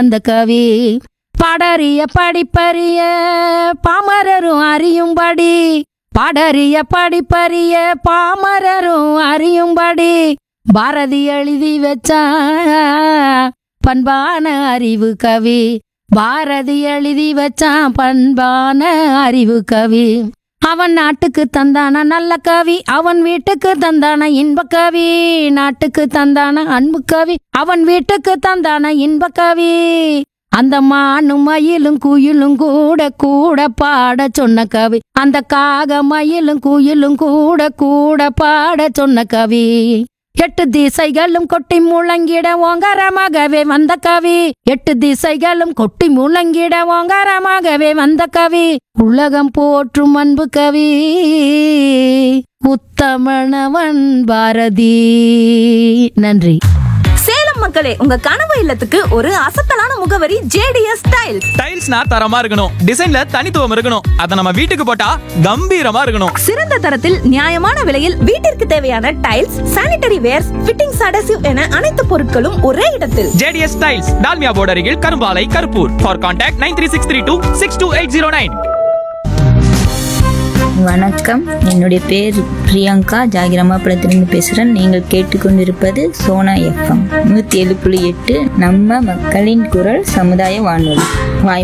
அந்த கவி பாடறிய படிப்பறிய பாமரரும் அறியும்படி பாடறிய படிப்பறிய பாமரரும் அறியும்படி பாரதி எழுதி வச்சா பண்பான அறிவு கவி பாரதி எழுதி வச்சான் பண்பான அறிவு கவி அவன் நாட்டுக்கு தந்தான நல்ல கவி அவன் வீட்டுக்கு தந்தான இன்ப கவி நாட்டுக்கு தந்தான அன்பு கவி அவன் வீட்டுக்கு தந்தான இன்ப கவி அந்த மானும் மயிலும் குயிலும் கூட கூட பாட சொன்ன கவி அந்த காக மயிலும் குயிலும் கூட கூட பாட சொன்ன கவி எட்டு திசைகளும் கொட்டி முழங்கிட ஓங்காரமாகவே வந்த கவி எட்டு திசைகளும் கொட்டி முழங்கிட ஓங்காரமாகவே வந்த கவி உலகம் போற்றும் அன்பு கவி உத்தமணவன் பாரதி நன்றி சேலம் மக்களே உங்க கனவு இல்லத்துக்கு ஒரு அசத்தலான முகவரி ஜேடிஎஸ் டைல்ஸ் டைல்ஸ்னா தரமா இருக்கணும் டிசைன்ல தனித்துவம் இருக்கணும் அத நம்ம வீட்டுக்கு போட்டா கம்பீரமா இருக்கணும் சிறந்த தரத்தில் நியாயமான விலையில் வீட்டிற்கு தேவையான tiles sanitary wares fittings adhesive என அனைத்து பொருட்களும் ஒரே இடத்தில் ஜேடிஎஸ் டைல்ஸ் டால்மியா போர்டு அருகில் Karumbalai Karuppur for contact nine three six three two six two eight zero nine வணக்கம் என்னுடைய பேர் பிரியங்கா ஜாகிரமாபுரத்திலிருந்து பேசுகிறேன் நீங்கள் கேட்டுக்கொண்டிருப்பது சோனா எஃப்எம் நூற்றி ஏழு புள்ளி எட்டு நம்ம மக்களின் குரல் சமுதாய வானொலி வாய்